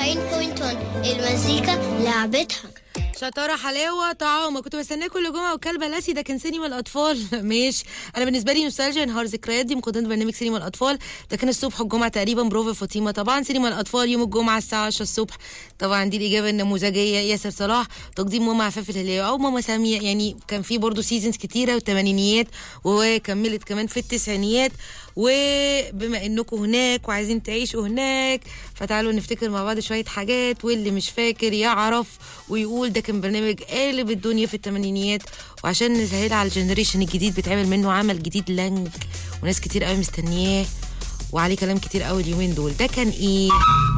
المزيكا لعبتها شطاره حلاوه طعامه كنت بستناه كل جمعه وكلب لاسي ده كان سينما الاطفال ماشي انا بالنسبه لي نوستالجيا نهار ذكريات دي مقدمه برنامج سينما الاطفال ده كان الصبح الجمعه تقريبا بروفا فاطمه طبعا سينما الاطفال يوم الجمعه الساعه 10 الصبح طبعا دي الاجابه النموذجيه ياسر صلاح تقديم ماما عفاف الهليه او ماما ساميه يعني كان في برضه سيزونز كتيره والثمانينيات وكملت كمان في التسعينيات وبما انكم هناك وعايزين تعيشوا هناك فتعالوا نفتكر مع بعض شويه حاجات واللي مش فاكر يعرف ويقول ده كان برنامج قالب الدنيا في الثمانينيات وعشان نسهل على الجنريشن الجديد بيتعمل منه عمل جديد لانج وناس كتير قوي مستنياه وعليه كلام كتير قوي اليومين دول ده كان ايه